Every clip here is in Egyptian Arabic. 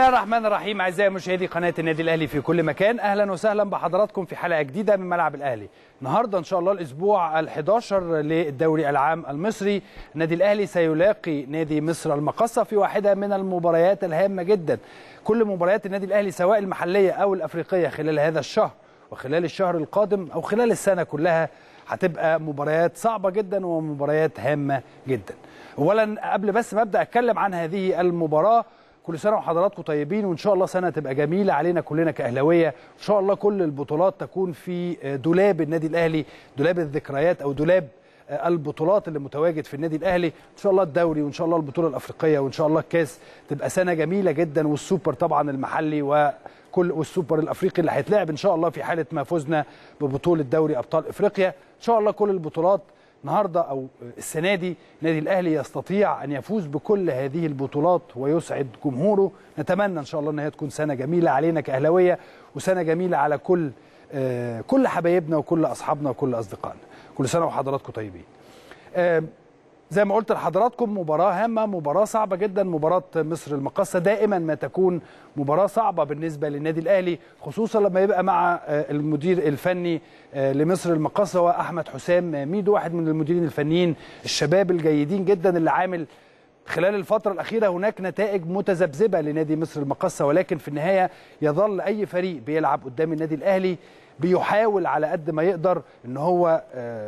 الله الرحمن الرحيم اعزائي مشاهدي قناه النادي الاهلي في كل مكان اهلا وسهلا بحضراتكم في حلقه جديده من ملعب الاهلي النهارده ان شاء الله الاسبوع ال11 للدوري العام المصري النادي الاهلي سيلاقي نادي مصر المقصه في واحده من المباريات الهامه جدا كل مباريات النادي الاهلي سواء المحليه او الافريقيه خلال هذا الشهر وخلال الشهر القادم او خلال السنه كلها هتبقى مباريات صعبه جدا ومباريات هامه جدا اولا قبل بس ما ابدا اتكلم عن هذه المباراه كل سنه وحضراتكم طيبين وان شاء الله سنه تبقى جميله علينا كلنا كاهلاويه ان شاء الله كل البطولات تكون في دولاب النادي الاهلي دولاب الذكريات او دولاب البطولات اللي متواجد في النادي الاهلي ان شاء الله الدوري وان شاء الله البطوله الافريقيه وان شاء الله الكاس تبقى سنه جميله جدا والسوبر طبعا المحلي وكل والسوبر الافريقي اللي هيتلعب ان شاء الله في حاله ما فزنا ببطوله دوري ابطال افريقيا ان شاء الله كل البطولات النهارده او السنه دي النادي الاهلي يستطيع ان يفوز بكل هذه البطولات ويسعد جمهوره نتمنى ان شاء الله ان هي تكون سنه جميله علينا كاهلاويه وسنه جميله على كل آه كل حبايبنا وكل اصحابنا وكل اصدقائنا كل سنه وحضراتكم طيبين آه زي ما قلت لحضراتكم مباراة هامة مباراة صعبة جدا مباراة مصر المقاصة دائما ما تكون مباراة صعبة بالنسبة للنادي الأهلي خصوصا لما يبقى مع المدير الفني لمصر المقاصة وأحمد حسام ميدو واحد من المديرين الفنيين الشباب الجيدين جدا اللي عامل خلال الفترة الأخيرة هناك نتائج متذبذبة لنادي مصر المقاصة ولكن في النهاية يظل أي فريق بيلعب قدام النادي الأهلي بيحاول على قد ما يقدر ان هو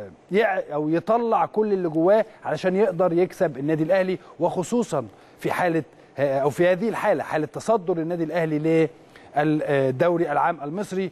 او يطلع كل اللي جواه علشان يقدر يكسب النادي الاهلي وخصوصا في حاله او في هذه الحاله حاله تصدر النادي الاهلي للدوري العام المصري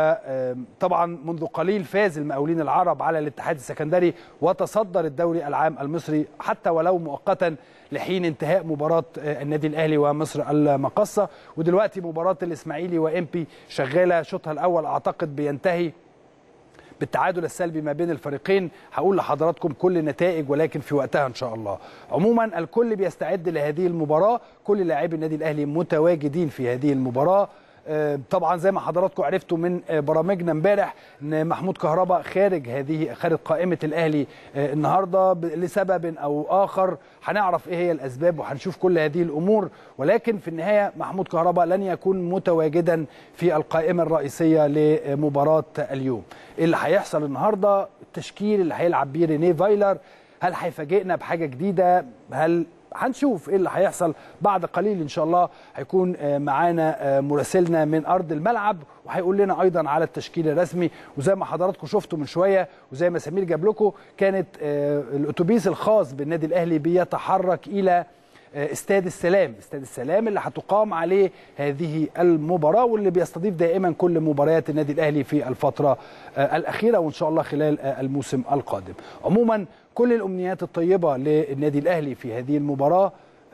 وطبعا منذ قليل فاز المقاولين العرب على الاتحاد السكندري وتصدر الدوري العام المصري حتى ولو مؤقتا لحين انتهاء مباراة النادي الأهلي ومصر المقصة ودلوقتي مباراة الإسماعيلي وإمبي شغالة شوطها الأول أعتقد بينتهي بالتعادل السلبي ما بين الفريقين هقول لحضراتكم كل النتائج ولكن في وقتها ان شاء الله عموما الكل بيستعد لهذه المباراه كل لاعبي النادي الاهلي متواجدين في هذه المباراه طبعا زي ما حضراتكم عرفتوا من برامجنا امبارح ان محمود كهربا خارج هذه خارج قائمه الاهلي النهارده لسبب او اخر هنعرف ايه هي الاسباب وهنشوف كل هذه الامور ولكن في النهايه محمود كهربا لن يكون متواجدا في القائمه الرئيسيه لمباراه اليوم ايه اللي هيحصل النهارده التشكيل اللي هيلعب بيه رينيه فايلر هل هيفاجئنا بحاجه جديده هل هنشوف ايه اللي هيحصل بعد قليل ان شاء الله هيكون معانا مراسلنا من ارض الملعب وهيقول لنا ايضا على التشكيل الرسمي وزي ما حضراتكم شفتوا من شويه وزي ما سمير جاب لكم كانت الاتوبيس الخاص بالنادي الاهلي بيتحرك الى استاد السلام استاد السلام اللي هتقام عليه هذه المباراه واللي بيستضيف دائما كل مباريات النادي الاهلي في الفتره الاخيره وان شاء الله خلال الموسم القادم عموما كل الامنيات الطيبه للنادي الاهلي في هذه المباراه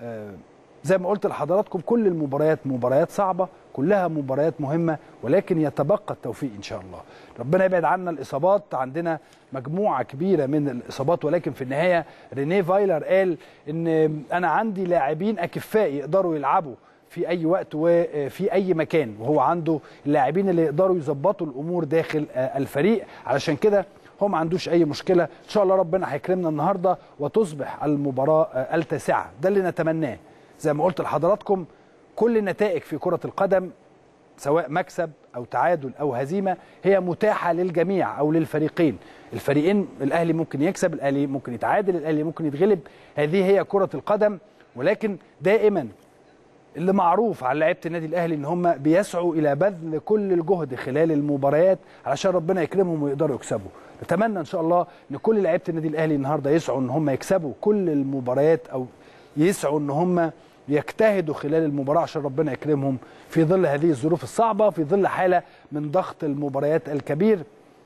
زي ما قلت لحضراتكم كل المباريات مباريات صعبه كلها مباريات مهمه ولكن يتبقى التوفيق ان شاء الله ربنا يبعد عنا الاصابات عندنا مجموعه كبيره من الاصابات ولكن في النهايه رينيه فايلر قال ان انا عندي لاعبين اكفاء يقدروا يلعبوا في اي وقت وفي اي مكان وهو عنده اللاعبين اللي يقدروا يظبطوا الامور داخل الفريق علشان كده هو ما عندوش اي مشكله ان شاء الله ربنا هيكرمنا النهارده وتصبح المباراه التاسعه ده اللي نتمناه زي ما قلت لحضراتكم كل النتائج في كره القدم سواء مكسب او تعادل او هزيمه هي متاحه للجميع او للفريقين الفريقين الاهلي ممكن يكسب الاهلي ممكن يتعادل الاهلي ممكن يتغلب هذه هي كره القدم ولكن دائما اللي معروف على لعيبه النادي الاهلي ان هم بيسعوا الى بذل كل الجهد خلال المباريات علشان ربنا يكرمهم ويقدروا يكسبوا نتمنى ان شاء الله ان كل لعيبه النادي الاهلي النهارده يسعوا ان هم يكسبوا كل المباريات او يسعوا ان هم يجتهدوا خلال المباراه عشان ربنا يكرمهم في ظل هذه الظروف الصعبه في ظل حاله من ضغط المباريات الكبير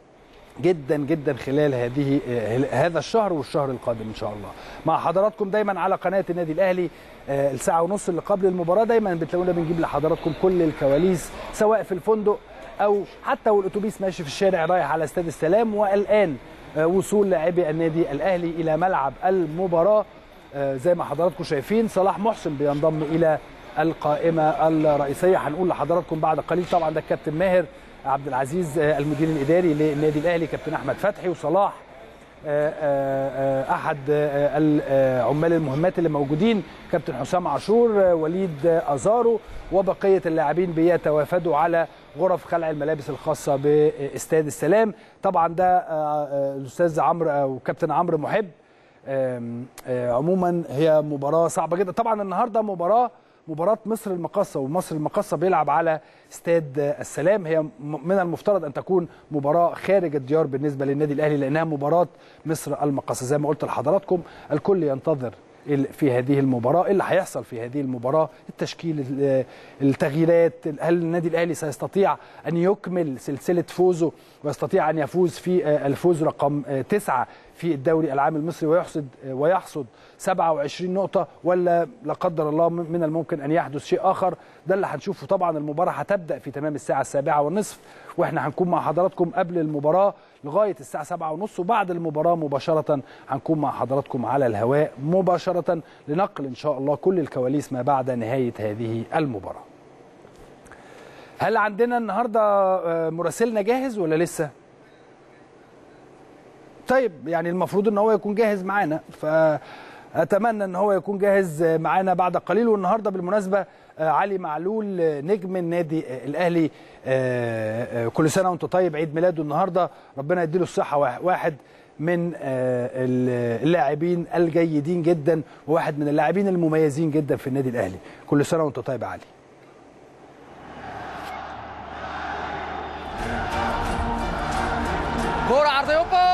جدا جدا خلال هذه هذا الشهر والشهر القادم ان شاء الله مع حضراتكم دايما على قناه النادي الاهلي الساعه ونص اللي قبل المباراه دايما بتلاقونا بنجيب لحضراتكم كل الكواليس سواء في الفندق او حتى والاتوبيس ماشي في الشارع رايح على استاد السلام والان وصول لاعبي النادي الاهلي الى ملعب المباراه زي ما حضراتكم شايفين صلاح محسن بينضم الى القائمه الرئيسيه هنقول لحضراتكم بعد قليل طبعا ده الكابتن ماهر عبد العزيز المدير الاداري للنادي الاهلي كابتن احمد فتحي وصلاح احد عمال المهمات اللي موجودين كابتن حسام عاشور وليد ازارو وبقيه اللاعبين بيتوافدوا على غرف خلع الملابس الخاصه باستاد السلام طبعا ده الاستاذ عمرو او كابتن عمرو محب عموما هي مباراه صعبه جدا طبعا النهارده مباراه مباراة مصر المقاصة ومصر المقاصة بيلعب على استاد السلام هي من المفترض أن تكون مباراة خارج الديار بالنسبة للنادي الأهلي لأنها مباراة مصر المقاصة زي ما قلت لحضراتكم الكل ينتظر في هذه المباراة اللي هيحصل في هذه المباراة التشكيل التغييرات هل النادي الأهلي سيستطيع أن يكمل سلسلة فوزه ويستطيع أن يفوز في الفوز رقم تسعة في الدوري العام المصري ويحصد ويحصد 27 نقطة ولا لا قدر الله من الممكن أن يحدث شيء آخر ده اللي هنشوفه طبعا المباراة هتبدأ في تمام الساعة السابعة والنصف واحنا هنكون مع حضراتكم قبل المباراة لغاية الساعة سبعة ونص وبعد المباراة مباشرة هنكون مع حضراتكم على الهواء مباشرة لنقل إن شاء الله كل الكواليس ما بعد نهاية هذه المباراة هل عندنا النهاردة مراسلنا جاهز ولا لسه؟ طيب يعني المفروض ان هو يكون جاهز معانا فاتمنى ان هو يكون جاهز معانا بعد قليل والنهارده بالمناسبه علي معلول نجم النادي الاهلي كل سنه وانت طيب عيد ميلاده النهارده ربنا يديله الصحه واحد من اللاعبين الجيدين جدا وواحد من اللاعبين المميزين جدا في النادي الاهلي كل سنه وانت طيب يا علي كرة عرضية اوبا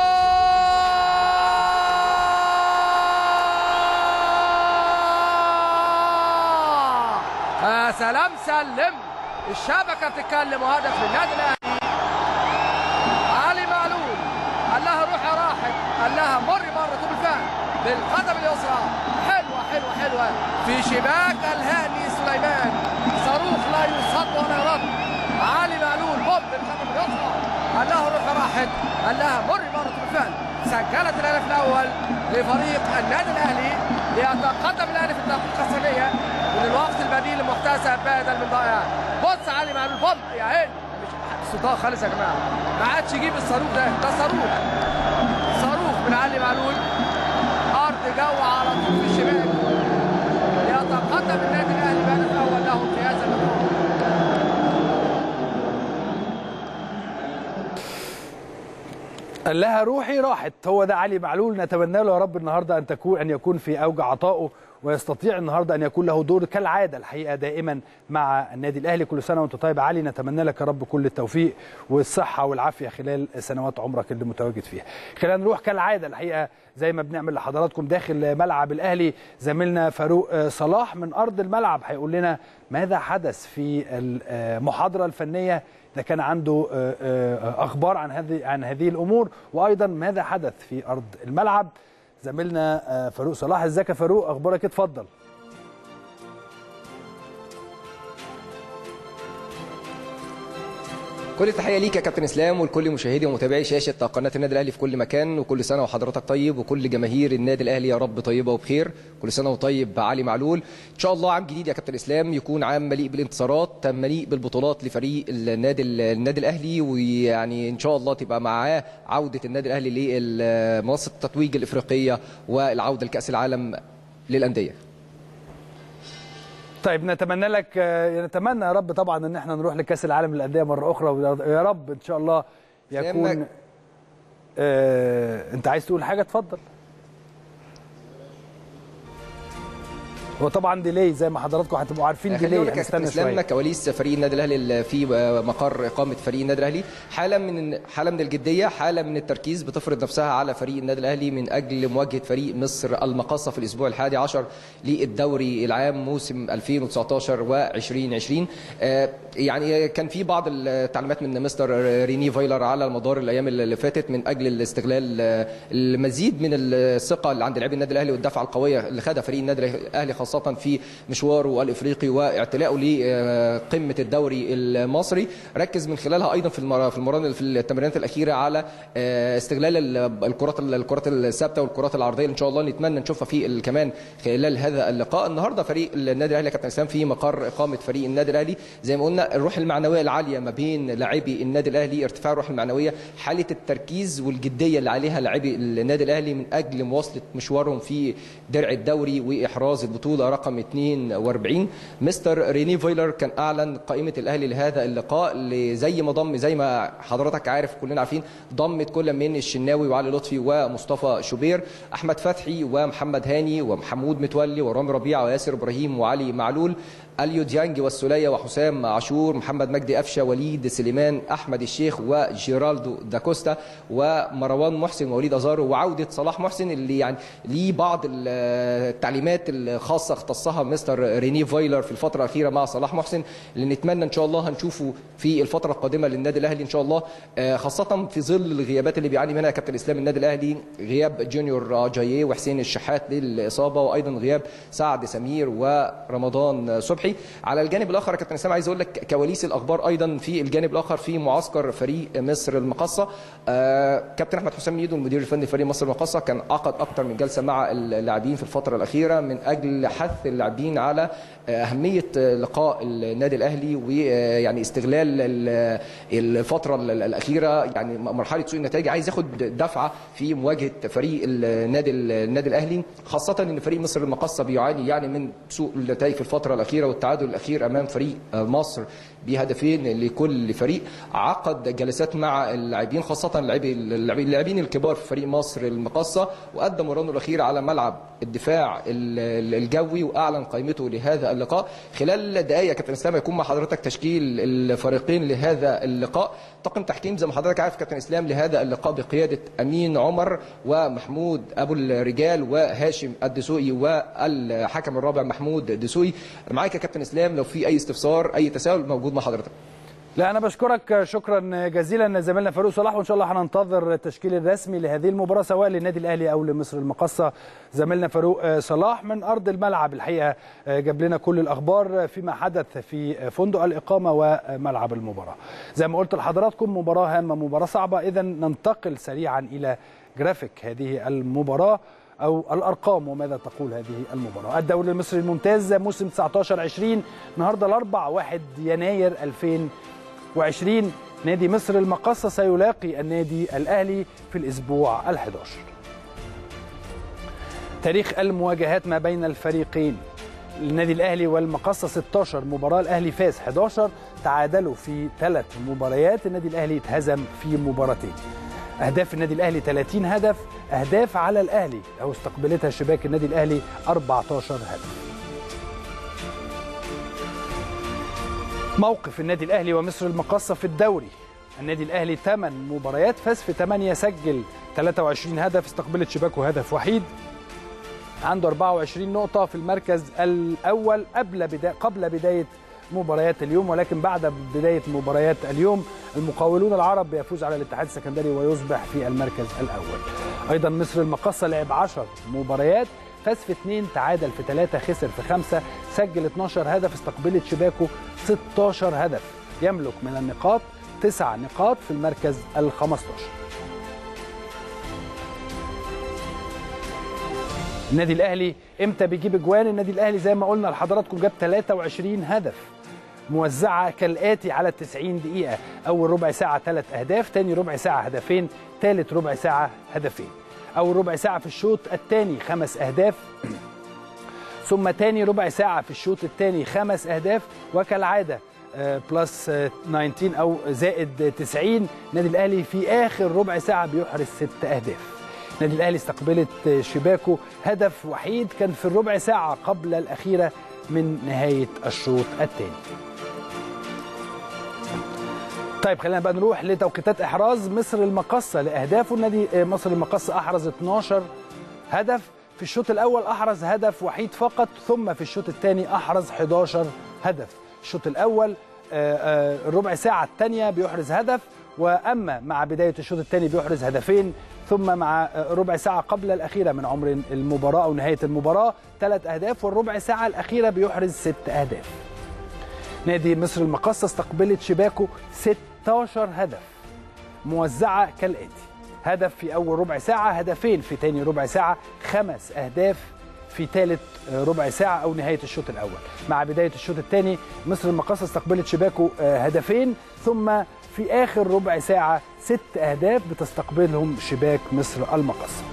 يا سلام سلم الشبكة بتتكلم وهدف للنادي الأهلي علي معلول قال لها روح يا راحل قال لها مري مرة بالفعل بالقدم اليسرى حلوة حلوة حلوة في شباك الهاني سليمان صاروخ لا يصد ولا يرد علي معلول بوم بالقدم اليسرى قال لها روح يا راحل قال لها مري مرة بالفعل سجلت الهدف الأول لفريق النادي الأهلي ليتقدم الأهلي في الدقيقة الثانية من الوقت البديل المحتسب بدل من ضائع بص علي معلول بوم يا عيني مش صداع خالص يا جماعه ما عادش يجيب الصاروخ ده ده صاروخ صاروخ من علي معلول ارض جو على طول في الشباك يتقدم النادي الاهلي بهدف الاول له في هذا اللقاء قال لها روحي راحت هو ده علي معلول نتمنى له يا رب النهارده ان تكون ان يكون في اوج عطائه ويستطيع النهارده ان يكون له دور كالعاده الحقيقه دائما مع النادي الاهلي كل سنه وانت طيب علي نتمنى لك يا رب كل التوفيق والصحه والعافيه خلال سنوات عمرك اللي متواجد فيها. خلينا نروح كالعاده الحقيقه زي ما بنعمل لحضراتكم داخل ملعب الاهلي زميلنا فاروق صلاح من ارض الملعب هيقول لنا ماذا حدث في المحاضره الفنيه ده كان عنده اخبار عن هذه عن هذه الامور وايضا ماذا حدث في ارض الملعب زميلنا فاروق صلاح ازيك يا فاروق اخبارك اتفضل كل التحيه ليك يا كابتن اسلام ولكل مشاهدي ومتابعي شاشه قناه النادي الاهلي في كل مكان وكل سنه وحضرتك طيب وكل جماهير النادي الاهلي يا رب طيبه وبخير كل سنه وطيب علي معلول ان شاء الله عام جديد يا كابتن اسلام يكون عام مليء بالانتصارات مليء بالبطولات لفريق النادي النادي الاهلي ويعني ان شاء الله تبقى معاه عوده النادي الاهلي لمنصه التتويج الافريقيه والعوده لكاس العالم للانديه طيب نتمنى لك نتمنى يا رب طبعا ان احنا نروح لكاس العالم للانديه مره اخرى ويا رب ان شاء الله يكون آه... انت عايز تقول حاجه اتفضل هو طبعا ديلي زي ما حضراتكم هتبقوا عارفين ديلي هنستنى شويه كواليس فريق النادي الاهلي في مقر اقامه فريق النادي الاهلي حاله من حاله من الجديه حاله من التركيز بتفرض نفسها على فريق النادي الاهلي من اجل مواجهه فريق مصر المقاصه في الاسبوع الحادي عشر للدوري العام موسم 2019 و2020 يعني كان في بعض التعليمات من مستر ريني فايلر على مدار الايام اللي فاتت من اجل الاستغلال المزيد من الثقه اللي عند لاعبي النادي الاهلي والدفعه القويه اللي خدها فريق النادي الاهلي خاصه في مشواره الافريقي واعتلائه لقمه الدوري المصري ركز من خلالها ايضا في المر- في المران في التمرينات الاخيره على آه، استغلال ال- الكرات الكرات الثابته والكرات العرضيه اللي ان شاء الله نتمنى نشوفها في ال- كمان خلال هذا اللقاء النهارده فريق النادي الاهلي يا كابتن اسلام في مقر اقامه فريق النادي الاهلي زي ما قلنا الروح المعنويه العاليه ما بين لاعبي النادي الاهلي ارتفاع الروح المعنويه حاله التركيز والجديه اللي عليها لاعبي النادي الاهلي من اجل مواصله مشوارهم في درع الدوري واحراز البطوله رقم 42 مستر ريني فويلر كان اعلن قائمه الاهلي لهذا اللقاء اللي زي ما ضم زي ما حضرتك عارف كلنا عارفين ضمت كل من الشناوي وعلي لطفي ومصطفى شوبير احمد فتحي ومحمد هاني ومحمود متولي ورامي ربيعه وياسر ابراهيم وعلي معلول اليو ديانج والسوليه وحسام عاشور محمد مجدي قفشه وليد سليمان احمد الشيخ وجيرالدو داكوستا ومروان محسن ووليد ازارو وعوده صلاح محسن اللي يعني ليه بعض التعليمات الخاصه اختصها مستر ريني فايلر في الفتره الاخيره مع صلاح محسن اللي نتمنى ان شاء الله هنشوفه في الفتره القادمه للنادي الاهلي ان شاء الله آه، خاصه في ظل الغيابات اللي بيعاني منها كابتن اسلام النادي الاهلي غياب جونيور جاييه وحسين الشحات للاصابه وايضا غياب سعد سمير ورمضان صبحي على الجانب الاخر يا كابتن اسلام عايز اقول لك كواليس الاخبار ايضا في الجانب الاخر في معسكر فريق مصر المقصه آه، كابتن احمد حسام ميدو المدير الفني لفريق مصر المقصه كان عقد اكثر من جلسه مع اللاعبين في الفتره الاخيره من اجل حث اللاعبين على اهميه لقاء النادي الاهلي ويعني استغلال ال- الفتره الاخيره يعني مرحله سوء النتائج عايز ياخد دفعه في مواجهه فريق النادي النادي الاهلي خاصه ان فريق مصر المقصه بيعاني يعني من سوء النتائج في الفتره الاخيره والتعادل الاخير امام فريق مصر بهدفين لكل فريق عقد جلسات مع اللاعبين خاصه اللاعبي- اللاعبين اللاعبين الكبار في فريق مصر المقصه وقدم مرانه الاخير على ملعب الدفاع ال- الجوي واعلن قائمته لهذا اللقاء خلال دقائق يا كابتن اسلام هيكون مع حضرتك تشكيل الفريقين لهذا اللقاء طاقم تحكيم زي ما حضرتك عارف كابتن اسلام لهذا اللقاء بقياده امين عمر ومحمود ابو الرجال وهاشم الدسوقي والحكم الرابع محمود الدسوقي معاك يا كابتن اسلام لو في اي استفسار اي تساؤل موجود مع حضرتك لا انا بشكرك شكرا جزيلا زميلنا فاروق صلاح وان شاء الله هننتظر التشكيل الرسمي لهذه المباراه سواء للنادي الاهلي او لمصر المقصه زميلنا فاروق صلاح من ارض الملعب الحقيقه جاب لنا كل الاخبار فيما حدث في فندق الاقامه وملعب المباراه زي ما قلت لحضراتكم مباراه هامه مباراه صعبه اذا ننتقل سريعا الى جرافيك هذه المباراه او الارقام وماذا تقول هذه المباراه الدوري المصري الممتاز موسم 19 20 النهارده الاربع 1 يناير 2020 نادي مصر المقصه سيلاقي النادي الاهلي في الاسبوع ال11 تاريخ المواجهات ما بين الفريقين النادي الاهلي والمقصه 16 مباراه الاهلي فاز 11 تعادلوا في ثلاث مباريات النادي الاهلي اتهزم في مباراتين اهداف النادي الاهلي 30 هدف اهداف على الاهلي او استقبلتها شباك النادي الاهلي 14 هدف موقف النادي الاهلي ومصر المقصه في الدوري النادي الاهلي 8 مباريات فاز في 8 سجل 23 هدف استقبلت شباكه هدف وحيد عنده 24 نقطة في المركز الأول قبل بدا... قبل بداية مباريات اليوم ولكن بعد بداية مباريات اليوم المقاولون العرب بيفوز على الاتحاد السكندري ويصبح في المركز الأول أيضا مصر المقصة لعب 10 مباريات فاز في 2 تعادل في 3 خسر في 5 سجل 12 هدف استقبلت شباكه 16 هدف يملك من النقاط 9 نقاط في المركز ال 15 النادي الاهلي امتى بيجيب اجوان النادي الاهلي زي ما قلنا لحضراتكم جاب 23 هدف موزعه كالاتي على 90 دقيقه اول ربع ساعه ثلاث اهداف ثاني ربع ساعه هدفين ثالث ربع ساعه هدفين اول ربع ساعه في الشوط الثاني خمس اهداف ثم ثاني ربع ساعه في الشوط الثاني خمس اهداف وكالعاده بلس 19 او زائد 90 النادي الاهلي في اخر ربع ساعه بيحرز ست اهداف النادي الاهلي استقبلت شباكه هدف وحيد كان في الربع ساعه قبل الاخيره من نهايه الشوط الثاني طيب خلينا بقى نروح لتوقيتات احراز مصر المقصه لاهدافه النادي مصر المقصه احرز 12 هدف في الشوط الاول احرز هدف وحيد فقط ثم في الشوط الثاني احرز 11 هدف الشوط الاول الربع ساعه الثانيه بيحرز هدف واما مع بدايه الشوط الثاني بيحرز هدفين ثم مع ربع ساعة قبل الأخيرة من عمر المباراة أو نهاية المباراة ثلاث أهداف والربع ساعة الأخيرة بيحرز ست أهداف نادي مصر المقاصة استقبلت شباكه 16 هدف موزعة كالآتي هدف في أول ربع ساعة هدفين في تاني ربع ساعة خمس أهداف في ثالث ربع ساعة أو نهاية الشوط الأول مع بداية الشوط الثاني مصر المقاصة استقبلت شباكه هدفين ثم في آخر ربع ساعة ست أهداف بتستقبلهم شباك مصر المقاصة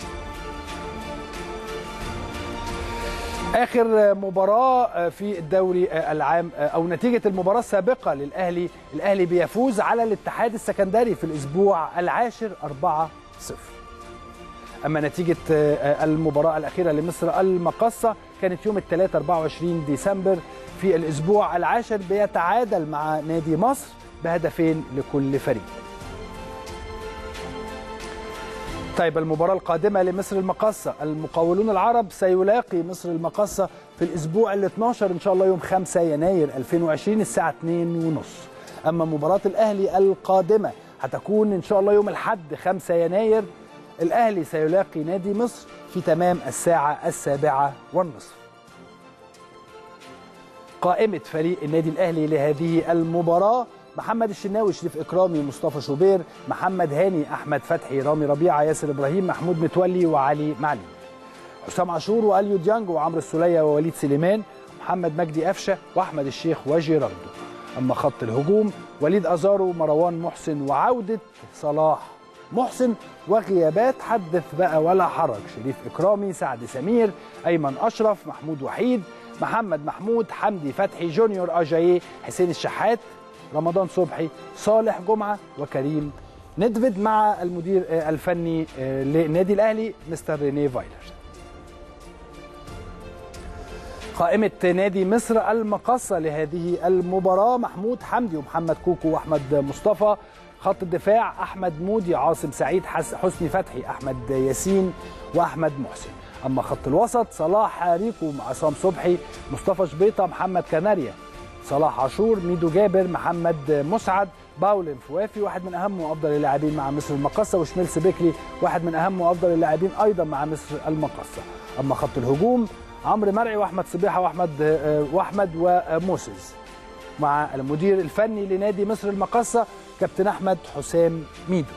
اخر مباراه في الدوري العام او نتيجه المباراه السابقه للاهلي الاهلي بيفوز على الاتحاد السكندري في الاسبوع العاشر 4-0 اما نتيجه المباراه الاخيره لمصر المقصه كانت يوم الثلاثاء 24 ديسمبر في الاسبوع العاشر بيتعادل مع نادي مصر بهدفين لكل فريق طيب المباراة القادمة لمصر المقصة المقاولون العرب سيلاقي مصر المقصة في الأسبوع ال 12 إن شاء الله يوم 5 يناير 2020 الساعة 2 ونص أما مباراة الأهلي القادمة هتكون إن شاء الله يوم الحد 5 يناير الأهلي سيلاقي نادي مصر في تمام الساعة السابعة والنصف قائمة فريق النادي الأهلي لهذه المباراة محمد الشناوي شريف اكرامي مصطفى شوبير محمد هاني احمد فتحي رامي ربيعه ياسر ابراهيم محمود متولي وعلي معلي حسام عاشور واليو ديانج وعمرو السوليه ووليد سليمان محمد مجدي قفشه واحمد الشيخ وجيراردو اما خط الهجوم وليد ازارو مروان محسن وعوده صلاح محسن وغيابات حدث بقى ولا حرج شريف اكرامي سعد سمير ايمن اشرف محمود وحيد محمد محمود حمدي فتحي جونيور اجاييه حسين الشحات رمضان صبحي صالح جمعه وكريم ندفد مع المدير الفني للنادي الاهلي مستر ريني فايلر قائمة نادي مصر المقصة لهذه المباراة محمود حمدي ومحمد كوكو وأحمد مصطفى خط الدفاع أحمد مودي عاصم سعيد حسني فتحي أحمد ياسين وأحمد محسن أما خط الوسط صلاح ريكو عصام صبحي مصطفى شبيطة محمد كناريا صلاح عاشور ميدو جابر محمد مسعد باول انفوافي واحد من اهم وافضل اللاعبين مع مصر المقصه وشميلس بكري واحد من اهم وافضل اللاعبين ايضا مع مصر المقصه اما خط الهجوم عمرو مرعي واحمد صبيحه واحمد واحمد وموسيز مع المدير الفني لنادي مصر المقصه كابتن احمد حسام ميدو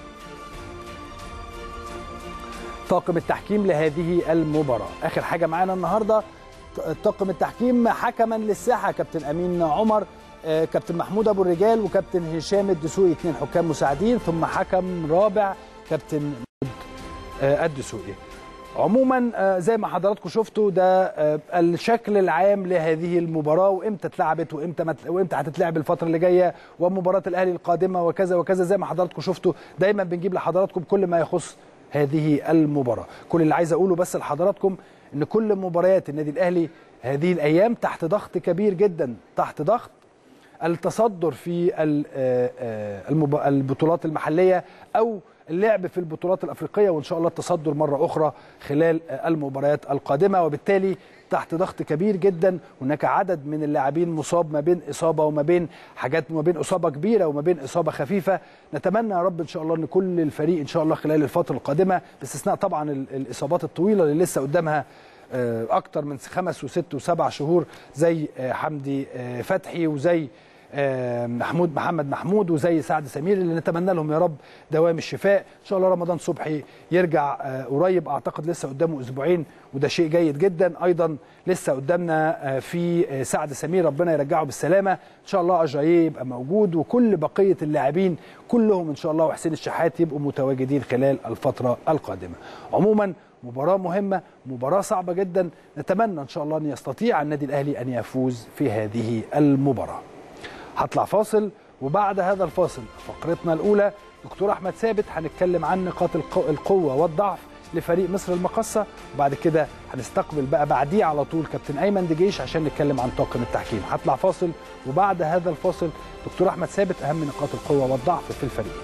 طاقم التحكيم لهذه المباراه اخر حاجه معانا النهارده طاقم التحكيم حكما للساحه كابتن امين عمر كابتن محمود ابو الرجال وكابتن هشام الدسوقي اثنين حكام مساعدين ثم حكم رابع كابتن الدسوقي عموما زي ما حضراتكم شفتوا ده الشكل العام لهذه المباراه وامتى اتلعبت وامتى مت... وامتى هتتلعب الفتره اللي جايه ومباراه الاهلي القادمه وكذا وكذا زي ما حضراتكم شفتوا دايما بنجيب لحضراتكم كل ما يخص هذه المباراه كل اللي عايز اقوله بس لحضراتكم ان كل مباريات النادي الاهلي هذه الايام تحت ضغط كبير جدا تحت ضغط التصدر في البطولات المحليه او اللعب في البطولات الافريقيه وان شاء الله التصدر مره اخرى خلال المباريات القادمه وبالتالي تحت ضغط كبير جدا هناك عدد من اللاعبين مصاب ما بين اصابه وما بين حاجات ما بين اصابه كبيره وما بين اصابه خفيفه نتمنى يا رب ان شاء الله ان كل الفريق ان شاء الله خلال الفتره القادمه باستثناء طبعا الاصابات الطويله اللي لسه قدامها اكتر من خمس وست وسبع شهور زي حمدي فتحي وزي محمود محمد محمود وزي سعد سمير اللي نتمنى لهم يا رب دوام الشفاء ان شاء الله رمضان صبحي يرجع قريب اعتقد لسه قدامه اسبوعين وده شيء جيد جدا ايضا لسه قدامنا في سعد سمير ربنا يرجعه بالسلامه ان شاء الله اجاييه يبقى موجود وكل بقيه اللاعبين كلهم ان شاء الله وحسين الشحات يبقوا متواجدين خلال الفتره القادمه عموما مباراة مهمة مباراة صعبة جدا نتمنى إن شاء الله أن يستطيع النادي الأهلي أن يفوز في هذه المباراة هطلع فاصل وبعد هذا الفاصل فقرتنا الأولى دكتور أحمد ثابت هنتكلم عن نقاط القوة والضعف لفريق مصر المقصة وبعد كده هنستقبل بقى بعديه على طول كابتن أيمن دجيش عشان نتكلم عن طاقم التحكيم هطلع فاصل وبعد هذا الفاصل دكتور أحمد ثابت أهم نقاط القوة والضعف في الفريق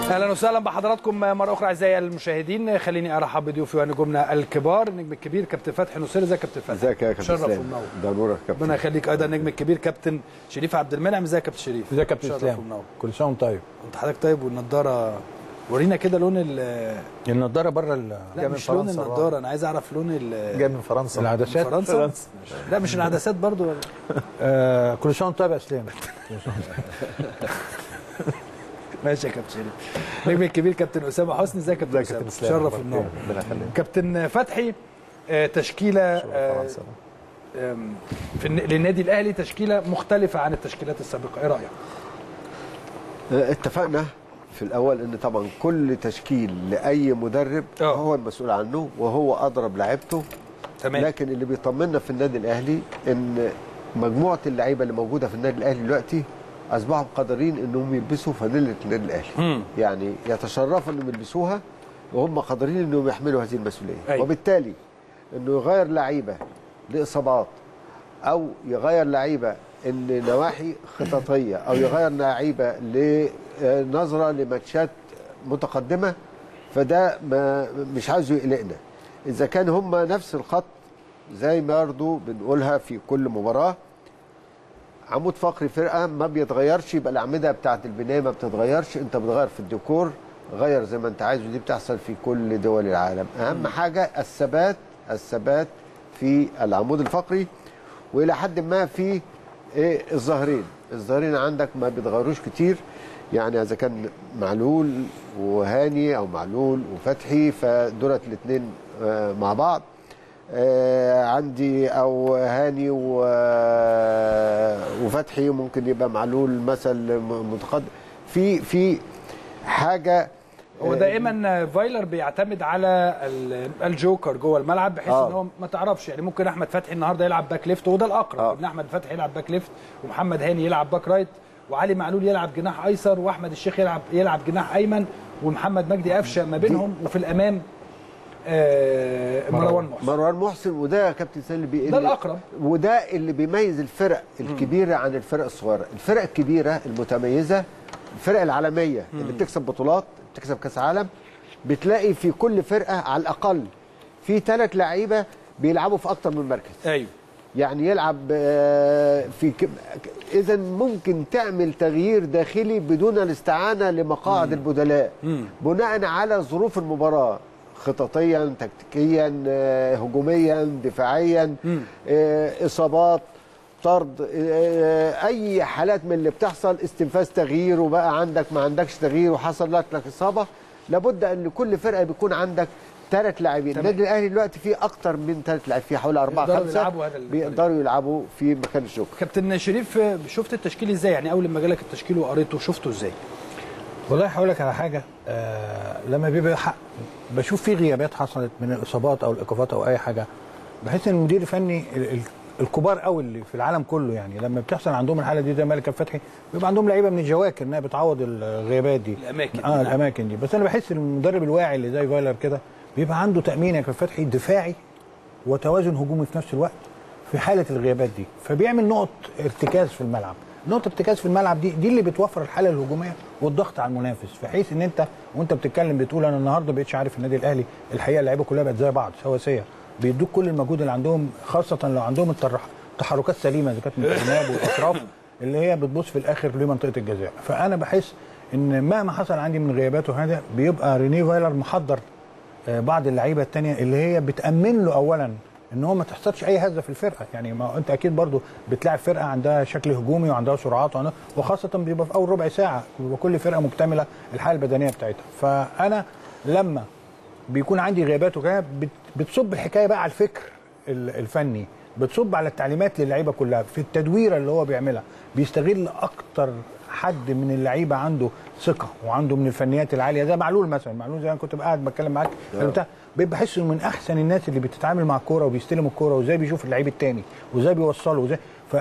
اهلا وسهلا بحضراتكم مره اخرى اعزائي المشاهدين خليني ارحب بضيوفي ونجومنا الكبار النجم الكبير كابتن فتحي نصير ازيك يا كابتن فتحي ازيك يا كابتن شرف اسلام ومنور ده نورك يا ربنا كابتن يخليك ايضا النجم الكبير كابتن شريف عبد المنعم ازيك يا كابتن شريف ازيك يا كابتن شرف اسلام ومنور. كل سنه وانت طيب انت حضرتك طيب والنضاره ورينا كده لون ال النضاره بره ال- لا مش لون النضاره انا عايز اعرف لون ال جاي من فرنسا العدسات فرنسا لا مش العدسات برضو ولا آه كل سنه وانت طيب يا اسلام ماشي يا كابتن شريف النجم الكبير كابتن اسامه حسني ازيك يا كابتن ازيك يا اسامه كابتن اسلام شرف أخبارك النور إيه؟ ربنا يخليك كابتن فتحي آه، تشكيله آه، فرنسا آم، في الن- للنادي الاهلي تشكيله مختلفه عن التشكيلات السابقه ايه رايك اه، اتفقنا في الاول ان طبعا كل تشكيل لاي مدرب اه. هو المسؤول عنه وهو اضرب لعيبته تمام لكن اللي بيطمنا في النادي الاهلي ان مجموعه اللعيبه اللي موجوده في النادي الاهلي دلوقتي اصبحوا قادرين انهم يلبسوا فانيله النادي الاهلي مم. يعني يتشرفوا انهم يلبسوها وهم قادرين انهم يحملوا هذه المسؤوليه أيوة. وبالتالي انه يغير لعيبه لاصابات او يغير لعيبه ان نواحي خططيه او يغير لعيبه لنظره لماتشات متقدمه فده ما مش عايزه يقلقنا اذا كان هم نفس الخط زي ما برضه بنقولها في كل مباراه عمود فقري فرقه ما بيتغيرش يبقى الاعمده بتاعه البنايه ما بتتغيرش انت بتغير في الديكور غير زي ما انت عايز ودي بتحصل في كل دول العالم اهم حاجه الثبات الثبات في العمود الفقري والى حد ما في ايه الظهرين الظهرين عندك ما بيتغيروش كتير يعني اذا كان معلول وهاني او معلول وفتحي فدولت الاثنين مع بعض آه، عندي او هاني و- وفتحي ممكن يبقى معلول مثل م- متقدم في في حاجه هو آه، دائما فايلر بيعتمد على ال- الجوكر جوه الملعب بحيث آه. ان هو ما تعرفش يعني ممكن احمد فتحي النهارده يلعب باك ليفت وده الاقرب آه. ان احمد فتحي يلعب باك ليفت ومحمد هاني يلعب باك رايت وعلي معلول يلعب جناح ايسر واحمد الشيخ يلعب يلعب جناح ايمن ومحمد مجدي قفشه ما بينهم وفي الامام آه مروان محسن مروان محسن وده يا كابتن سالم بي ده الأقرب. وده اللي بيميز الفرق الكبيره عن الفرق الصغيره الفرق الكبيره المتميزه الفرق العالميه اللي بتكسب بطولات بتكسب كاس عالم بتلاقي في كل فرقه على الاقل في ثلاث لعيبه بيلعبوا في اكتر من مركز ايوه يعني يلعب آه، في اذا ممكن تعمل تغيير داخلي بدون الاستعانه لمقاعد البدلاء بناء على ظروف المباراه خططيا تكتيكيا آه، هجوميا دفاعيا آه، اصابات طرد آه، اي حالات من اللي بتحصل استنفاذ تغيير وبقى عندك ما عندكش تغيير وحصل لك لك اصابه لابد ان لكل فرقه بيكون عندك ثلاث لاعبين النادي الاهلي دلوقتي فيه اكتر من ثلاث لاعبين فيه حوالي اربعه يقدروا خمسه يلعبوا هذا الفريق. بيقدروا يلعبوا في مكان الشغل كابتن شريف آه، شفت التشكيل ازاي يعني اول ما جالك التشكيل وقريته شفته ازاي والله هقول لك على حاجه آه لما بيبقى حق بشوف في غيابات حصلت من الاصابات او الايقافات او اي حاجه بحس ان المدير الفني ال- ال- الكبار قوي اللي في العالم كله يعني لما بتحصل عندهم الحاله دي زي مالك فتحي بيبقى عندهم لعيبه من الجواكر انها بتعوض الغيابات دي الأماكن. اه الاماكن دي بس انا بحس ان المدرب الواعي اللي زي فايلر كده بيبقى عنده تامين يا كابتن فتحي دفاعي وتوازن هجومي في نفس الوقت في حاله الغيابات دي فبيعمل نقط ارتكاز في الملعب نقطه ارتكاز في الملعب دي دي اللي بتوفر الحاله الهجوميه والضغط على المنافس في حيث ان انت وانت بتتكلم بتقول انا النهارده بقيتش عارف النادي الاهلي الحقيقه اللعيبه كلها بقت زي بعض سواسيه بيدوك كل المجهود اللي عندهم خاصه لو عندهم الترح- تحركات سليمه اذا كانت من الجناب والاطراف اللي هي بتبص في الاخر لمنطقه الجزاء فانا بحس ان مهما حصل عندي من غيابات وهذا بيبقى ريني فايلر محضر آه، بعض اللعيبه التانية اللي هي بتامن له اولا ان هو ما تحصلش اي هزه في الفرقه يعني ما انت اكيد برضو بتلاعب فرقه عندها شكل هجومي وعندها سرعات وعندها وخاصه بيبقى في اول ربع ساعه بيبقى كل فرقه مكتمله الحاله البدنيه بتاعتها فانا لما بيكون عندي غيابات وكده بت- بتصب الحكايه بقى على الفكر ال- الفني بتصب على التعليمات للعيبه كلها في التدويره اللي هو بيعملها بيستغل اكتر حد من اللعيبه عنده ثقه وعنده من الفنيات العاليه زي معلول مثلا معلول زي ما كنت قاعد بتكلم معاك بتاع بحس انه من احسن الناس اللي بتتعامل مع الكوره وبيستلم الكوره وازاي بيشوف اللعيب التاني وازاي بيوصله وازاي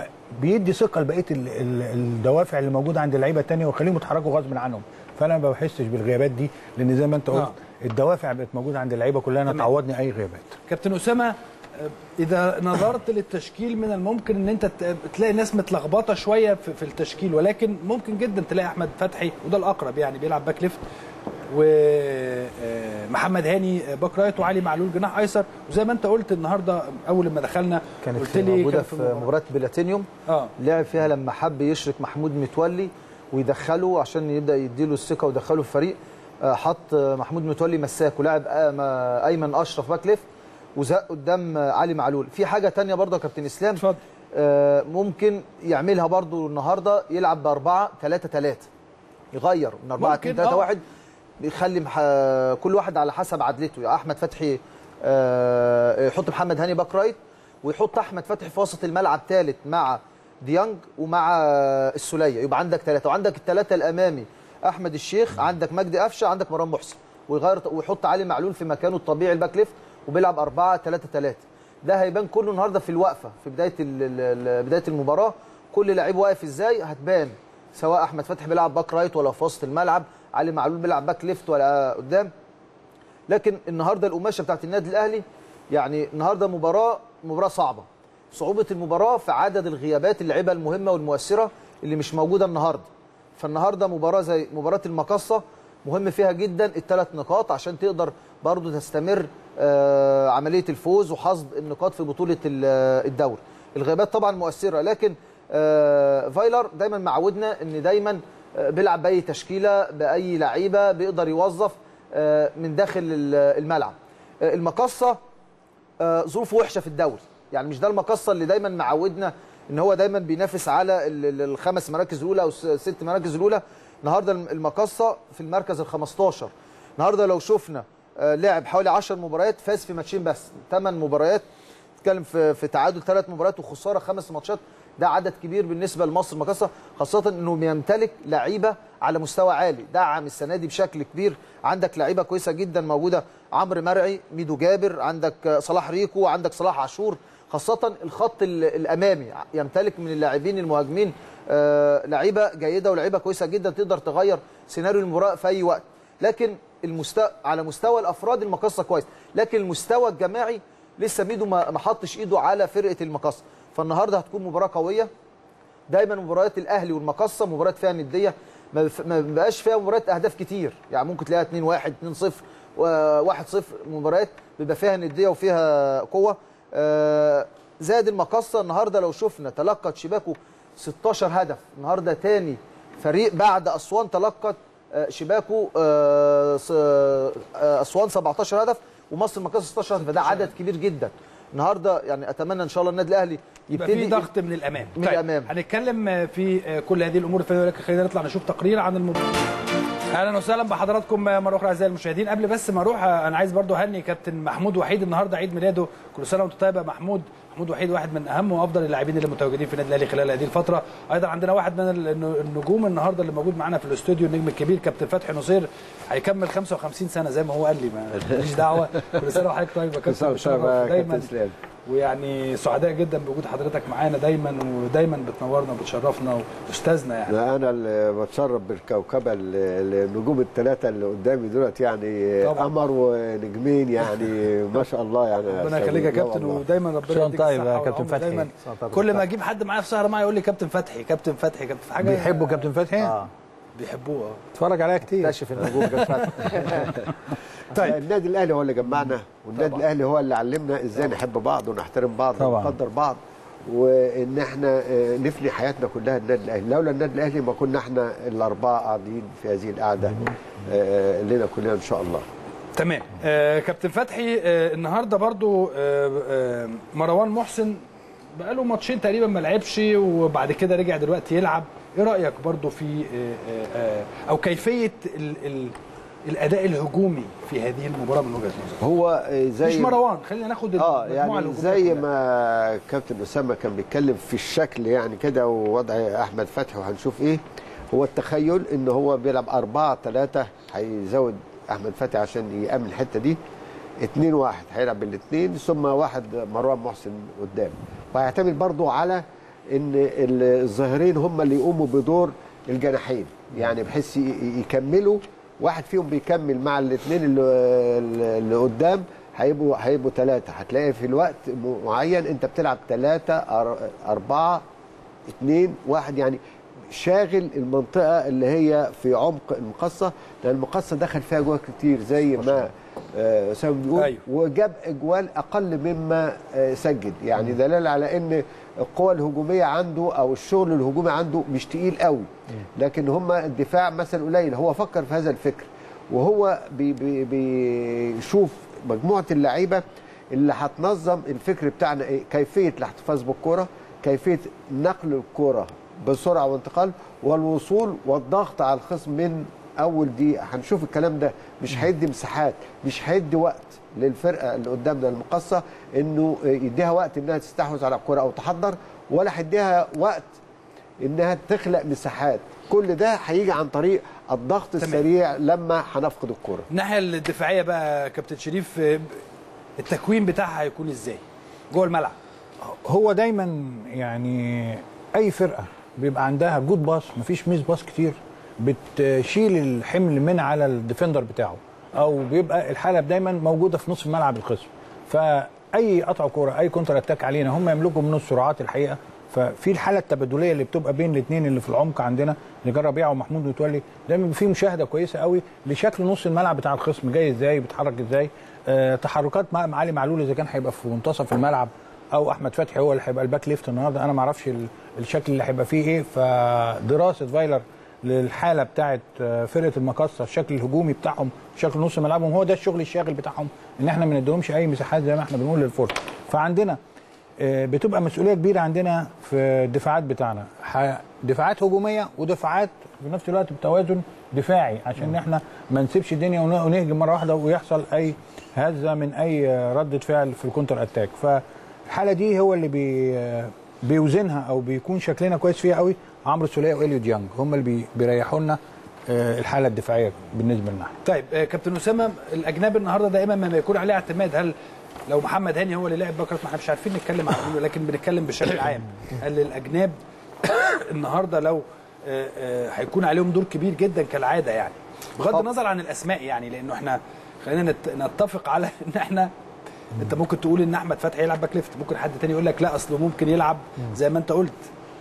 فبيدي ثقه لبقيه ال- ال- الدوافع اللي موجوده عند اللعيبه التانيه ويخليهم يتحركوا غصب عنهم فانا ما بحسش بالغيابات دي لان زي ما انت قلت آه. الدوافع بقت موجوده عند اللعيبه كلها انها تمام. تعوضني اي غيابات كابتن اسامه آه، اذا نظرت للتشكيل من الممكن ان انت ت- تلاقي ناس متلخبطه شويه في في التشكيل ولكن ممكن جدا تلاقي احمد فتحي وده الاقرب يعني بيلعب باك ليفت ومحمد هاني باك رايت وعلي معلول جناح ايسر وزي ما انت قلت النهارده اول ما دخلنا كانت قلت لي موجوده كان في مباراه بلاتينيوم اه لعب فيها لما حب يشرك محمود متولي ويدخله عشان يبدا يديله الثقه ويدخله الفريق آه، حط آه، محمود متولي مساك ولعب آه، ما- ايمن اشرف باك ليفت وزق قدام آه، علي معلول في حاجه تانية برضه يا كابتن اسلام اتفضل آه، ممكن يعملها برضه النهارده يلعب باربعه ثلاثه ثلاثه يغير من 4 ممكن، 2 3 آه. 1 بيخلي مح... كل واحد على حسب عدلته يا احمد فتحي آه، يحط محمد هاني باك رايت ويحط احمد فتحي في وسط الملعب ثالث مع ديانج ومع آه، السوليه يبقى عندك ثلاثه وعندك الثلاثه الامامي احمد الشيخ عندك مجدي قفشه عندك مروان محسن ويغير ويحط علي معلول في مكانه الطبيعي الباك ليفت وبيلعب 4 3 3 ده هيبان كله النهارده في الوقفه في بدايه ال- ال- ال- بدايه المباراه كل لعيب واقف ازاي هتبان سواء احمد فتحي بيلعب باك رايت ولا في وسط الملعب علي معلول بيلعب باك ليفت ولا قدام لكن النهارده القماشه بتاعت النادي الاهلي يعني النهارده مباراه مباراه صعبه صعوبه المباراه في عدد الغيابات اللعيبه المهمه والمؤثره اللي مش موجوده النهارده فالنهارده مباراه زي مباراه المقصه مهم فيها جدا الثلاث نقاط عشان تقدر برضو تستمر آه، عمليه الفوز وحصد النقاط في بطوله ال- آه، الدوري الغيابات طبعا مؤثره لكن آه، فايلر دايما معودنا ان دايما آه، بيلعب باي تشكيله باي لعيبه بيقدر يوظف آه، من داخل ال- الملعب آه، المقصه آه، ظروفه وحشه في الدوري يعني مش ده المقصه اللي دايما معودنا ان هو دايما بينافس على ال- ال- الخمس مراكز الاولى او الس- الست مراكز الاولى النهارده الم- المقصه في المركز ال 15 النهارده لو شفنا آه، لعب حوالي 10 مباريات فاز في ماتشين بس 8 مباريات تتكلم في في تعادل ثلاث مباريات وخساره خمس ماتشات ده عدد كبير بالنسبه لمصر المقاصه خاصه انه بيمتلك لعيبه على مستوى عالي دعم السنه دي بشكل كبير عندك لعيبه كويسه جدا موجوده عمرو مرعي ميدو جابر عندك آه، صلاح ريكو عندك صلاح عاشور خاصه الخط ال- الامامي يمتلك من اللاعبين المهاجمين آه، لعيبه جيده ولعيبه كويسه جدا تقدر تغير سيناريو المباراه في اي وقت لكن المستوى على مستوى الافراد المقاصه كويس لكن المستوى الجماعي لسه ميدو ما ما حطش ايده على فرقه المقاصه فالنهارده هتكون مباراه قويه دايما مباريات الاهلي والمقصه مباريات فيها نديه ما بف- ما بيبقاش فيها مباريات اهداف كتير يعني ممكن تلاقيها 2 1 2 0 1 0 مباريات بيبقى فيها نديه وفيها قوه آه، زائد المقصه النهارده لو شفنا تلقت شباكه 16 هدف النهارده تاني فريق بعد اسوان تلقت آه، شباكه آه، س- آه، اسوان 17 هدف ومصر المقاصه 16 هدف فده عدد كبير جدا النهارده يعني اتمنى ان شاء الله النادي الاهلي يبقى في يبتدي ضغط من الامام من الأمام. هنتكلم في كل هذه الامور الفنيه ولكن خلينا نطلع نشوف تقرير عن المباراه اهلا وسهلا بحضراتكم مره اخرى اعزائي المشاهدين قبل بس ما اروح انا عايز برضو اهني كابتن محمود وحيد النهارده عيد ميلاده كل سنه وانت طيب يا محمود محمود وحيد واحد من اهم وافضل اللاعبين اللي متواجدين في النادي الاهلي خلال هذه الفتره ايضا عندنا واحد من الن- النجوم النهارده اللي موجود معانا في الاستوديو النجم الكبير كابتن فتحي نصير هيكمل 55 سنه زي ما هو قال لي ما- ماليش دعوه كل سنه وحضرتك طيب يا كابتن بتشرف دايما ويعني سعداء جدا بوجود حضرتك معانا دايما ودايما بتنورنا وبتشرفنا واستاذنا يعني لا انا اللي بتشرف بالكوكبه ال- النجوم الثلاثه اللي قدامي دولت يعني طبعا. قمر ونجمين يعني ما شاء الله يعني ربنا يخليك يا لا كابتن والله. ودايما ربنا شكراً يديك طيب الصحة يا كابتن والعمر فتحي. دايما شكراً طيب. كل ما اجيب حد معايا في سهره معايا يقول لي كابتن فتحي كابتن فتحي كابتن حاجه بيحبوا كابتن فتحي اه بيحبوه اه اتفرج عليها كتير اكتشف النجوم جت طيب النادي الاهلي هو اللي جمعنا والنادي طبعا. الاهلي هو اللي علمنا ازاي نحب بعض ونحترم بعض طبعا. ونقدر بعض وان احنا آه، نفني حياتنا كلها النادي الاهلي لولا النادي الاهلي ما كنا احنا الاربعه قاعدين في هذه القعده آه، لنا كلنا ان شاء الله تمام آه كابتن فتحي آه النهارده برضو آه آه مروان محسن بقاله ماتشين تقريبا ما لعبش وبعد كده رجع دلوقتي يلعب ايه رايك برضو في آه آه آه او كيفيه ال ال الاداء الهجومي في هذه المباراه من وجهه نظرك هو آه، زي مش مروان خلينا ناخد اه المجموعه يعني الهجوميه زي كلها. ما كابتن اسامه كان بيتكلم في الشكل يعني كده ووضع احمد فتحي وهنشوف ايه هو التخيل ان هو بيلعب 4 3 هيزود احمد فتحي عشان يامن الحته دي 2 1 هيلعب بالاثنين ثم واحد مروان محسن قدام وهيعتمد برضو على ان ال- الظاهرين هم اللي يقوموا بدور الجناحين يعني بحيث ي- يكملوا واحد فيهم بيكمل مع الاثنين اللي, اللي قدام هيبقوا هيبقوا ثلاثة هتلاقي في الوقت م- معين انت بتلعب ثلاثة أر- أربعة اثنين واحد يعني شاغل المنطقه اللي هي في عمق المقصه لان المقصه دخل فيها جوال كتير زي ما آه، اسامه بيقول أيوه. وجاب اجوال اقل مما آه، سجل يعني دلاله على ان القوى الهجوميه عنده او الشغل الهجومي عنده مش تقيل قوي لكن هم الدفاع مثلا قليل هو فكر في هذا الفكر وهو بي بي بيشوف مجموعه اللعيبه اللي هتنظم الفكر بتاعنا ايه كيفيه الاحتفاظ بالكره كيفيه نقل الكره بسرعه وانتقال والوصول والضغط على الخصم من اول دقيقه هنشوف الكلام ده مش هيدي مساحات مش هيدي وقت للفرقه اللي قدامنا المقصه انه يديها وقت انها تستحوذ على الكره او تحضر ولا هيديها وقت انها تخلق مساحات كل ده هيجي عن طريق الضغط السريع لما هنفقد الكره الناحيه الدفاعيه بقى كابتن شريف آه، التكوين بتاعها هيكون ازاي جوه الملعب هو دايما يعني اي فرقه بيبقى عندها جود باص مفيش ميس باص كتير بتشيل الحمل من على الديفندر بتاعه او بيبقى الحاله دايما موجوده في نصف ملعب الخصم فاي قطع كوره اي كونتر اتاك علينا هم يملكوا من السرعات الحقيقه ففي الحاله التبادليه اللي بتبقى بين الاثنين اللي في العمق عندنا نجار ربيعه ومحمود متولي دايما بيبقى في مشاهده كويسه قوي لشكل نص الملعب بتاع الخصم جاي ازاي بيتحرك ازاي آه تحركات مع مع علي معلول اذا كان هيبقى في منتصف الملعب او احمد فتحي هو اللي هيبقى الباك ليفت النهارده انا ما اعرفش ال- الشكل اللي هيبقى فيه ايه فدراسه فايلر للحاله بتاعه آه، فرقه المقصه الشكل الهجومي بتاعهم شكل نص ملعبهم هو ده الشغل الشاغل بتاعهم ان احنا ما نديهمش اي مساحات زي ما احنا بنقول للفرصه فعندنا آه، بتبقى مسؤوليه كبيره عندنا في الدفاعات بتاعنا ح- دفاعات هجوميه ودفاعات في نفس الوقت بتوازن دفاعي عشان احنا ما نسيبش الدنيا ون- ونهجم مره واحده ويحصل اي هزه من اي آه، ردة فعل في الكونتر اتاك فالحاله دي هو اللي بي آه، بيوزنها او بيكون شكلنا كويس فيها قوي عمرو السوليه واليو ديانج هم اللي بي- بيريحوا لنا آه، الحاله الدفاعيه بالنسبه لنا طيب آه، كابتن اسامه الاجنبي النهارده دائما ما يكون عليه اعتماد هل لو محمد هاني هو اللي لعب بكره ما احنا مش عارفين نتكلم عنه لكن بنتكلم بشكل عام هل الاجناب النهارده لو آه، آه، هيكون عليهم دور كبير جدا كالعاده يعني بغض طب- النظر عن الاسماء يعني لانه احنا خلينا نت- نتفق على ان احنا انت ممكن تقول ان احمد فتحي يلعب باك ليفت ممكن حد تاني يقول لك لا اصله ممكن يلعب زي ما انت قلت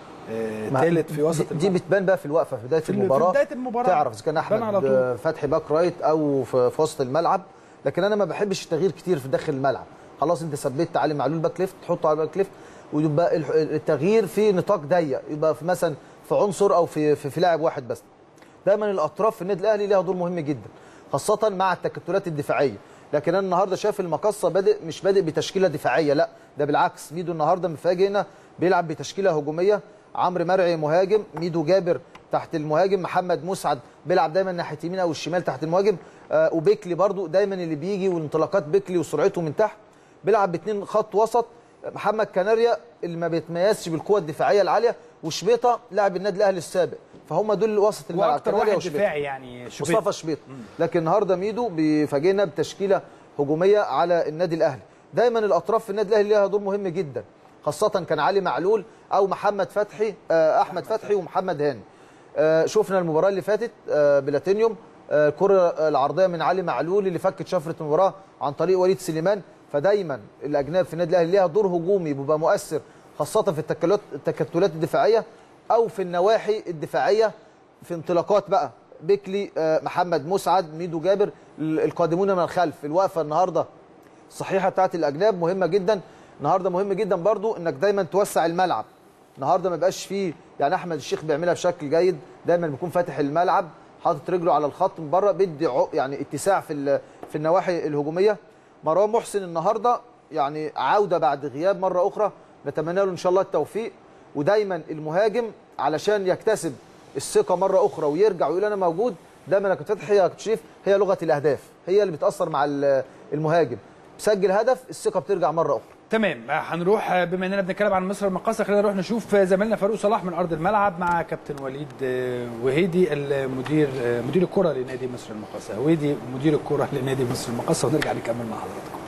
مع- ثالث في وسط دي, دي الملعب. بتبان بقى في الوقفه في بدايه في ال- في المباراه بداية المباراة. تعرف اذا كان بتبان على احمد طول. آه، فتحي باك رايت او في, في وسط الملعب لكن انا ما بحبش التغيير كتير في داخل الملعب خلاص انت ثبتت علي معلول باك ليفت تحطه على باك ليفت ويبقى الح- التغيير في نطاق ضيق يبقى في مثلا في عنصر او في في, في لاعب واحد بس دايما الاطراف في النادي الاهلي ليها دور مهم جدا خاصه مع التكتلات الدفاعيه لكن انا النهارده شايف المقصه بادئ مش بادئ بتشكيله دفاعيه لا ده بالعكس ميدو النهارده مفاجئنا بيلعب بتشكيله هجوميه عمرو مرعي مهاجم ميدو جابر تحت المهاجم محمد مسعد بيلعب دايما ناحيه اليمين او الشمال تحت المهاجم آه وبيكلي برضو دايما اللي بيجي والانطلاقات بيكلي وسرعته من تحت بيلعب باثنين خط وسط محمد كناريا اللي ما بيتميزش بالقوه الدفاعيه العاليه وشبيطه لاعب النادي الاهلي السابق فهم دول وسط الملعب واكتر كناريا واحد وشبيطة. دفاعي يعني شوبير. مصطفى شبيط لكن النهارده ميدو بيفاجئنا بتشكيله هجوميه على النادي الاهلي دايما الاطراف في النادي الاهلي ليها دور مهم جدا خاصه كان علي معلول او محمد فتحي آه، احمد فتحي ومحمد هاني آه، شفنا المباراه اللي فاتت آه، بلاتينيوم آه، الكره العرضيه من علي معلول اللي فكت شفره المباراه عن طريق وليد سليمان فدايما الاجناب في النادي الاهلي ليها دور هجومي بيبقى مؤثر خاصه في التكتلات التكتلات الدفاعيه او في النواحي الدفاعيه في انطلاقات بقى بيكلي آه، محمد مسعد ميدو جابر ال- القادمون من الخلف الوقفه النهارده الصحيحه بتاعت الاجناب مهمه جدا النهارده مهم جدا برضو انك دايما توسع الملعب النهارده ما بيبقاش فيه يعني احمد الشيخ بيعملها بشكل جيد دايما بيكون فاتح الملعب حاطط رجله على الخط من بره بيدي عق- يعني اتساع في ال- في النواحي الهجوميه مروان محسن النهارده يعني عوده بعد غياب مره اخرى نتمنى له ان شاء الله التوفيق ودايما المهاجم علشان يكتسب الثقه مره اخرى ويرجع ويقول انا موجود دايما يا كابتن فتحي يا كابتن شريف هي لغه الاهداف هي اللي بتاثر مع ال- المهاجم سجل هدف الثقه بترجع مره اخرى تمام هنروح بما اننا بنتكلم عن مصر المقاصه خلينا نروح نشوف زميلنا فاروق صلاح من ارض الملعب مع كابتن وليد آه، وهيدي المدير آه، مدير الكره لنادي مصر المقاصه وهيدي مدير الكره لنادي مصر المقاصه ونرجع نكمل مع حضراتكم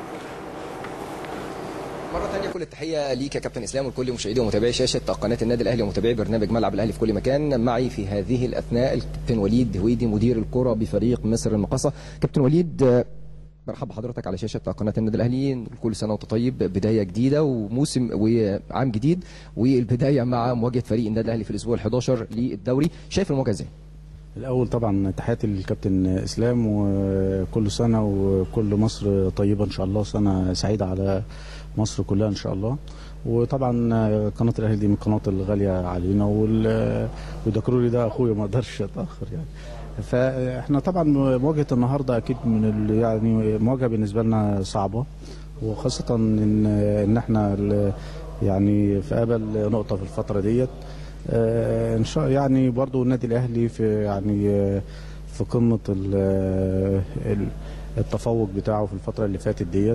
مرة تانية كل التحية ليك يا كابتن إسلام ولكل مشاهدي ومتابعي شاشة قناة النادي الأهلي ومتابعي برنامج ملعب الأهلي في كل مكان معي في هذه الأثناء الكابتن وليد هويدي مدير الكرة بفريق مصر المقاصة كابتن وليد آه، مرحبا بحضرتك على شاشه قناه النادي الاهلي كل سنه وانت طيب بدايه جديده وموسم وعام جديد والبدايه مع مواجهه فريق النادي الاهلي في الاسبوع ال11 للدوري شايف المواجهه ازاي؟ الاول طبعا تحياتي للكابتن اسلام وكل سنه وكل مصر طيبه ان شاء الله سنه سعيده على مصر كلها ان شاء الله وطبعا قناه الاهلي دي من القنوات الغاليه علينا وال- ودكروري ده اخويا ما اقدرش اتاخر يعني فاحنا طبعا مواجهه النهارده اكيد من ال- يعني مواجهه بالنسبه لنا صعبه وخاصه ان ان احنا ال- يعني في قبل نقطه في الفتره ديت آه، ان شاء يعني برضو النادي الاهلي في يعني آه، في قمه ال- ال- التفوق بتاعه في الفتره اللي فاتت ديت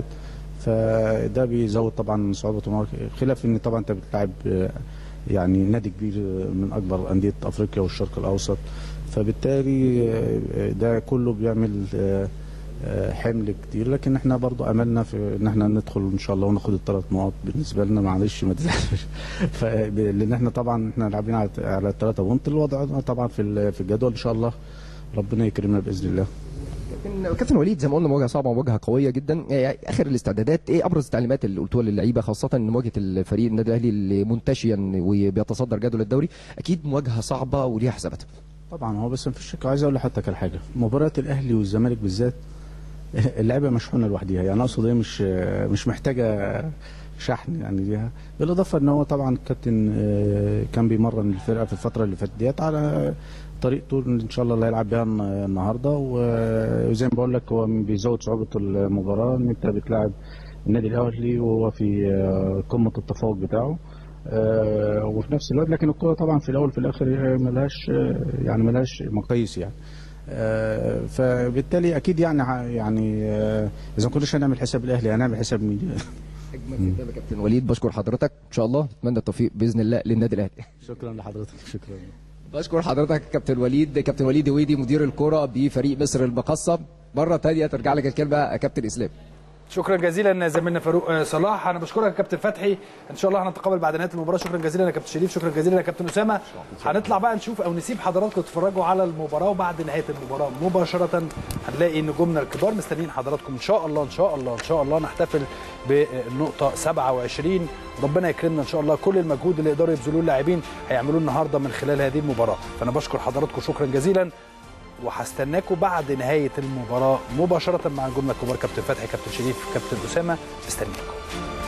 فده بيزود طبعا صعوبه المواجهة. خلاف ان طبعا انت بتلعب آه، يعني نادي كبير من اكبر انديه افريقيا والشرق الاوسط فبالتالي آه، ده كله بيعمل آه، آه، حمل كتير لكن احنا برضو املنا في ان احنا ندخل ان شاء الله وناخد الثلاث نقاط بالنسبه لنا معلش ما تزعلش ف- لان احنا طبعا احنا لاعبين على على الثلاثه بونت الوضع طبعا في ال- في الجدول ان شاء الله ربنا يكرمنا باذن الله كابتن كابتن وليد زي ما قلنا مواجهه صعبه ومواجهه قويه جدا يعني اخر الاستعدادات ايه ابرز التعليمات اللي قلتوها للعيبه خاصه ان مواجهه الفريق النادي الاهلي اللي منتشيا وبيتصدر جدول الدوري اكيد مواجهه صعبه وليها حساباتها طبعا هو بس مفيش شك عايز اقول لحضرتك على حاجه مباراه الاهلي والزمالك بالذات اللعبه مشحونه لوحديها يعني اقصد ايه مش مش محتاجه شحن يعني ليها بالاضافه ان هو طبعا الكابتن آه، كان بيمرن الفرقه في الفتره اللي فاتت ديت على طريقته اللي ان شاء الله اللي هيلعب بيها الن- النهارده و- وزي ما بقول لك هو بيزود صعوبه المباراه ان انت بتلاعب النادي الاهلي وهو في آه، قمه التفوق بتاعه آه، وفي نفس الوقت لكن الكوره طبعا في الاول وفي الاخر هي ملهاش آه، يعني ملهاش مقاييس يعني آه، فبالتالي اكيد يعني ع- يعني آه، اذا ما كناش هنعمل حساب الاهلي هنعمل حساب مين اجمل كتابه كابتن وليد بشكر حضرتك ان شاء الله اتمنى التوفيق باذن الله للنادي الاهلي شكرا لحضرتك شكرا بشكر حضرتك كابتن وليد كابتن وليد هويدي مدير الكره بفريق مصر المقصه مره تانية ترجع لك الكلمه يا كابتن اسلام شكرا جزيلا زميلنا فاروق آه، صلاح انا بشكرك يا كابتن فتحي ان شاء الله هنتقابل بعد نهايه المباراه شكرا جزيلا يا كابتن شريف شكرا جزيلا يا كابتن اسامه هنطلع بقى نشوف او نسيب حضراتكم تتفرجوا على المباراه وبعد نهايه المباراه مباشره هنلاقي نجومنا الكبار مستنيين حضراتكم ان شاء الله ان شاء الله ان شاء الله نحتفل بالنقطه 27 ربنا يكرمنا ان شاء الله كل المجهود اللي يقدروا يبذلوه اللاعبين هيعملوه النهارده من خلال هذه المباراه فانا بشكر حضراتكم شكرا جزيلا وهستناكم بعد نهايه المباراه مباشره مع نجومنا الكبار كابتن فتحي كابتن شريف كابتن اسامه مستنيكم